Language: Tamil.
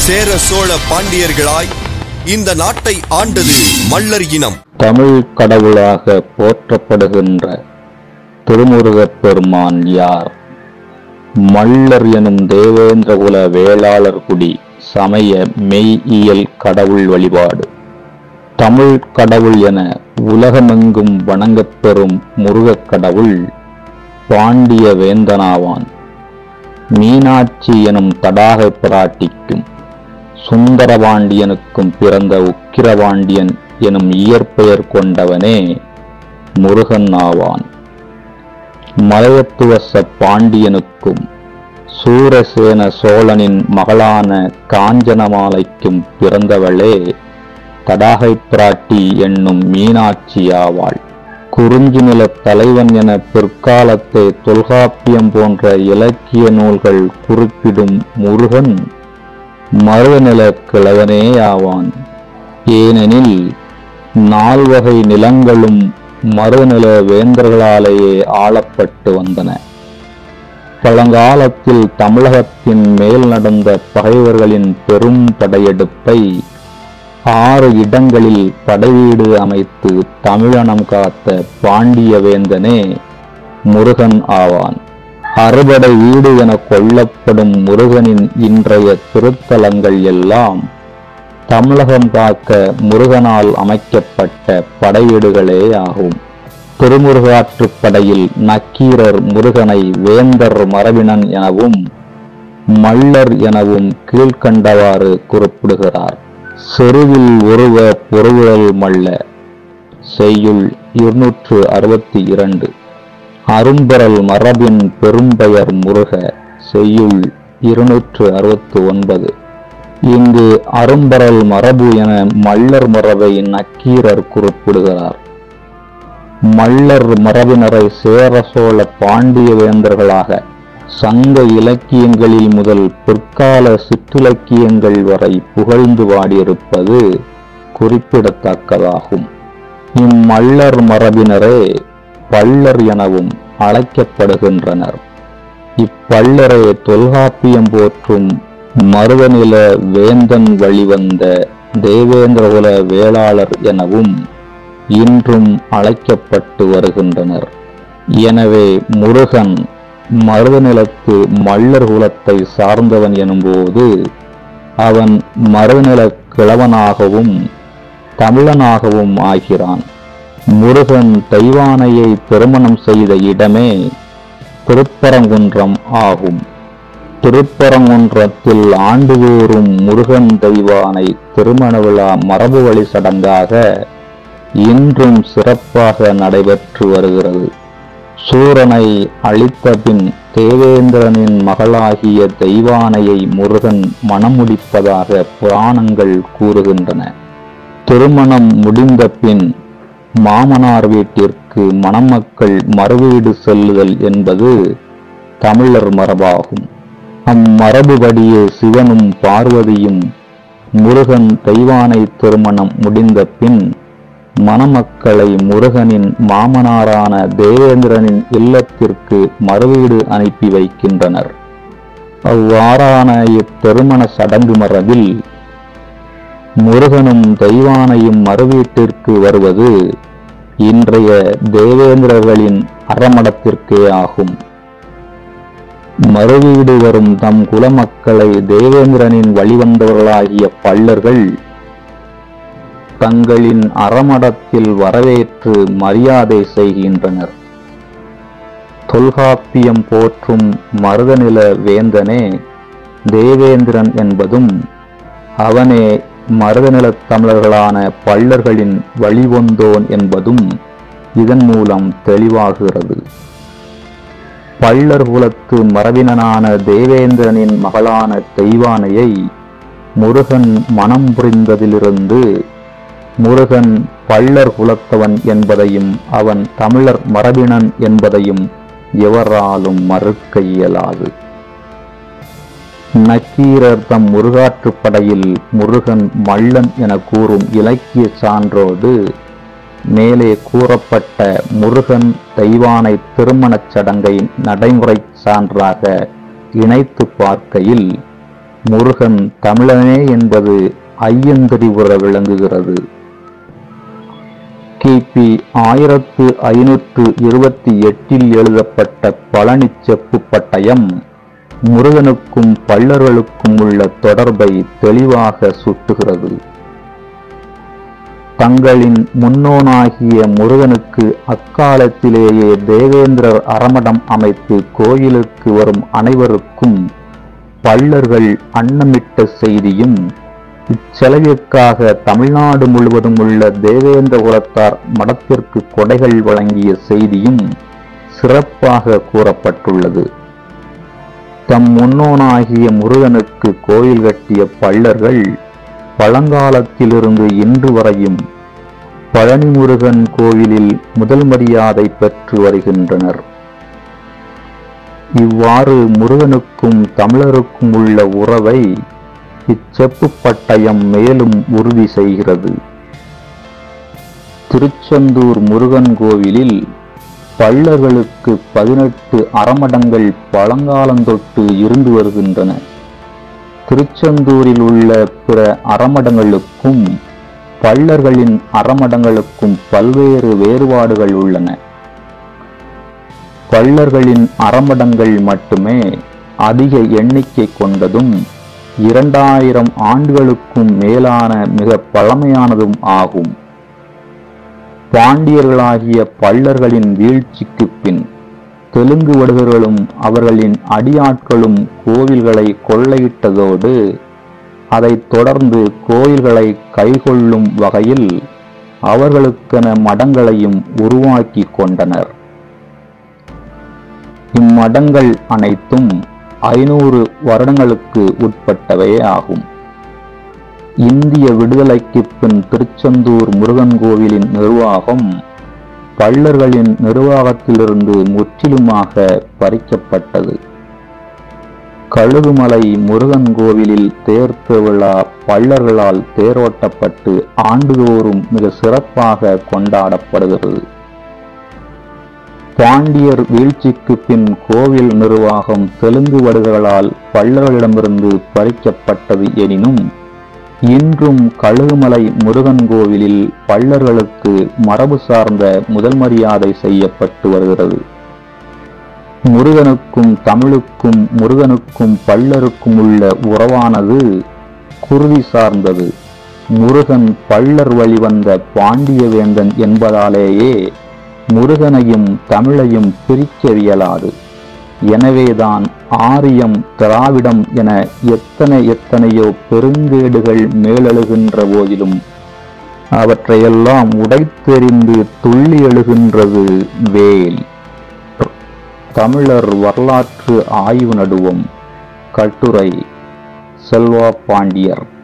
சேர சோழ பாண்டியர்களாய் இந்த நாட்டை ஆண்டது மல்லர் இனம் தமிழ் கடவுளாக போற்றப்படுகின்ற திருமுருகப் பெருமான் யார் மல்லர் எனும் தேவேந்திரகுல வேளாளர் குடி சமய மெய்யியல் கடவுள் வழிபாடு தமிழ் கடவுள் என உலகமெங்கும் வணங்கப் பெறும் முருகக் கடவுள் பாண்டிய வேந்தனாவான் மீனாட்சி எனும் தடாக பிராட்டிக்கும் சுந்தரபாண்டியனுக்கும் பிறந்த உக்கிரபாண்டியன் எனும் இயற்பெயர் கொண்டவனே முருகன் ஆவான் மலையத்துவச பாண்டியனுக்கும் சூரசேன சோழனின் மகளான காஞ்சனமாலைக்கும் பிறந்தவளே தடாகை பிராட்டி என்னும் மீனாட்சி ஆவாள் குறிஞ்சி நிலத் தலைவன் என பிற்காலத்தை தொல்காப்பியம் போன்ற இலக்கிய நூல்கள் குறிப்பிடும் முருகன் மருதநில கிழவனே ஆவான் ஏனெனில் நால்வகை நிலங்களும் மருதநில வேந்தர்களாலேயே ஆளப்பட்டு வந்தன பழங்காலத்தில் தமிழகத்தின் மேல் நடந்த பகைவர்களின் பெரும் படையெடுப்பை ஆறு இடங்களில் படைவீடு அமைத்து தமிழனம் காத்த பாண்டிய வேந்தனே முருகன் ஆவான் அறுபடை வீடு என கொள்ளப்படும் முருகனின் இன்றைய திருத்தலங்கள் எல்லாம் தமிழகம் காக்க முருகனால் அமைக்கப்பட்ட படைவீடுகளே ஆகும் திருமுருகாற்றுப் படையில் நக்கீரர் முருகனை வேந்தர் மரபினன் எனவும் மல்லர் எனவும் கீழ்க்கண்டவாறு குறிப்பிடுகிறார் செருவில் ஒருவ பொருவுழல் மல்ல செய்யுள் இருநூற்று அறுபத்தி இரண்டு அரும்பெறல் மரபின் பெரும்பெயர் முருக செய்யுள் இருநூற்று அறுபத்து ஒன்பது இங்கு அரும்பெறல் மரபு என மல்லர் மரபை நக்கீரர் குறிப்பிடுகிறார் மல்லர் மரபினரை சேர சோழ பாண்டிய வேந்தர்களாக சங்க இலக்கியங்களில் முதல் பிற்கால சிற்றிலக்கியங்கள் வரை புகழ்ந்து பாடியிருப்பது குறிப்பிடத்தக்கதாகும் இம்மல்லர் மரபினரே பல்லர் எனவும் அழைக்கப்படுகின்றனர் இப்பல்லரை தொல்காப்பியம் போற்றும் மருதநில வேந்தன் வழிவந்த தேவேந்திரகுல வேளாளர் எனவும் இன்றும் அழைக்கப்பட்டு வருகின்றனர் எனவே முருகன் மருதநிலத்து மல்லர் குலத்தை சார்ந்தவன் எனும்போது அவன் மருதநில கிழவனாகவும் தமிழனாகவும் ஆகிறான் முருகன் தெய்வானையை திருமணம் செய்த இடமே திருப்பரங்குன்றம் ஆகும் திருப்பரங்குன்றத்தில் ஆண்டுதோறும் முருகன் தெய்வானை திருமண விழா மரபு வழி சடங்காக இன்றும் சிறப்பாக நடைபெற்று வருகிறது சூரனை அழித்த பின் தேவேந்திரனின் மகளாகிய தெய்வானையை முருகன் மணமுடிப்பதாக புராணங்கள் கூறுகின்றன திருமணம் முடிந்த பின் மாமனார் வீட்டிற்கு மணமக்கள் மறுவீடு செல்லுதல் என்பது தமிழர் மரபாகும் அம்மரபுபடியே சிவனும் பார்வதியும் முருகன் தெய்வானை திருமணம் முடிந்த பின் மணமக்களை முருகனின் மாமனாரான தேவேந்திரனின் இல்லத்திற்கு மறுவீடு அனுப்பி வைக்கின்றனர் அவ்வாறான இத்திருமண சடங்கு மரபில் முருகனும் தெய்வானையும் மறுவீட்டிற்கு வருவது இன்றைய தேவேந்திரர்களின் அறமடத்திற்கே ஆகும் மறுவீடு வரும் தம் குலமக்களை தேவேந்திரனின் வழிவந்தவர்களாகிய பல்லர்கள் தங்களின் அறமடத்தில் வரவேற்று மரியாதை செய்கின்றனர் தொல்காப்பியம் போற்றும் மருதநில வேந்தனே தேவேந்திரன் என்பதும் அவனே மருதநிலத் தமிழர்களான பல்லர்களின் வழிவந்தோன் என்பதும் இதன் மூலம் தெளிவாகிறது பல்லர் குலத்து மரபினனான தேவேந்திரனின் மகளான தெய்வானையை முருகன் மனம் புரிந்ததிலிருந்து முருகன் பல்லர் குலத்தவன் என்பதையும் அவன் தமிழர் மரபினன் என்பதையும் எவராலும் மறுக்க இயலாது நக்கீரர் தம் முருகாற்றுப் படையில் முருகன் மல்லன் என கூறும் இலக்கிய சான்றோடு மேலே கூறப்பட்ட முருகன் தெய்வானை திருமணச் சடங்கை நடைமுறை சான்றாக இணைத்து பார்க்கையில் முருகன் தமிழனே என்பது ஐயந்தறிவுற விளங்குகிறது கிபி ஆயிரத்து ஐநூற்று இருபத்தி எட்டில் எழுதப்பட்ட பழனி செப்பு பட்டயம் முருகனுக்கும் பள்ளர்களுக்கும் உள்ள தொடர்பை தெளிவாக சுட்டுகிறது தங்களின் முன்னோனாகிய முருகனுக்கு அக்காலத்திலேயே தேவேந்திரர் அறமடம் அமைத்து கோயிலுக்கு வரும் அனைவருக்கும் பள்ளர்கள் அன்னமிட்ட செய்தியும் இச்செலவிற்காக தமிழ்நாடு முழுவதும் உள்ள தேவேந்திர குலத்தார் மடத்திற்கு கொடைகள் வழங்கிய செய்தியும் சிறப்பாக கூறப்பட்டுள்ளது தம் முன்னோனாகிய முருகனுக்கு கோயில் கட்டிய பள்ளர்கள் பழங்காலத்திலிருந்து இன்று வரையும் பழனி முருகன் கோவிலில் முதல் மரியாதை பெற்று வருகின்றனர் இவ்வாறு முருகனுக்கும் தமிழருக்கும் உள்ள உறவை இச்செப்பு பட்டயம் மேலும் உறுதி செய்கிறது திருச்செந்தூர் முருகன் கோவிலில் பள்ளர்களுக்கு பதினெட்டு அறமடங்கள் பழங்காலந்தொட்டு இருந்து வருகின்றன திருச்செந்தூரில் உள்ள பிற அறமடங்களுக்கும் பள்ளர்களின் அறமடங்களுக்கும் பல்வேறு வேறுபாடுகள் உள்ளன பள்ளர்களின் அறமடங்கள் மட்டுமே அதிக எண்ணிக்கை கொண்டதும் இரண்டாயிரம் ஆண்டுகளுக்கும் மேலான மிக பழமையானதும் ஆகும் பாண்டியர்களாகிய பள்ளர்களின் வீழ்ச்சிக்கு பின் தெலுங்கு வடுகர்களும் அவர்களின் அடியாட்களும் கோவில்களை கொள்ளையிட்டதோடு அதைத் தொடர்ந்து கோயில்களை கைக்கொள்ளும் வகையில் அவர்களுக்கென மடங்களையும் உருவாக்கி கொண்டனர் இம்மடங்கள் அனைத்தும் ஐநூறு வருடங்களுக்கு உட்பட்டவை ஆகும் இந்திய விடுதலைக்கு பின் திருச்செந்தூர் முருகன் கோவிலின் நிர்வாகம் பள்ளர்களின் நிர்வாகத்திலிருந்து முற்றிலுமாக பறிக்கப்பட்டது கழுகுமலை முருகன் கோவிலில் தேர் திருவிழா பள்ளர்களால் தேரோட்டப்பட்டு ஆண்டுதோறும் மிக சிறப்பாக கொண்டாடப்படுகிறது பாண்டியர் வீழ்ச்சிக்கு பின் கோவில் நிர்வாகம் தெலுங்கு வடுகளால் பள்ளர்களிடமிருந்து பறிக்கப்பட்டது எனினும் இன்றும் கழுகுமலை முருகன் கோவிலில் பள்ளர்களுக்கு மரபு சார்ந்த முதல் மரியாதை செய்யப்பட்டு வருகிறது முருகனுக்கும் தமிழுக்கும் முருகனுக்கும் பள்ளருக்கும் உள்ள உறவானது குருதி சார்ந்தது முருகன் பள்ளர் வழிவந்த பாண்டிய வேந்தன் என்பதாலேயே முருகனையும் தமிழையும் பிரிக்கவியலாது எனவேதான் ஆரியம் திராவிடம் என எத்தனை எத்தனையோ பெருங்கேடுகள் மேலெழுகின்ற போதிலும் அவற்றையெல்லாம் உடைத்தெறிந்து துள்ளி எழுகின்றது வேல் தமிழர் வரலாற்று ஆய்வு நடுவம் கட்டுரை செல்வா பாண்டியர்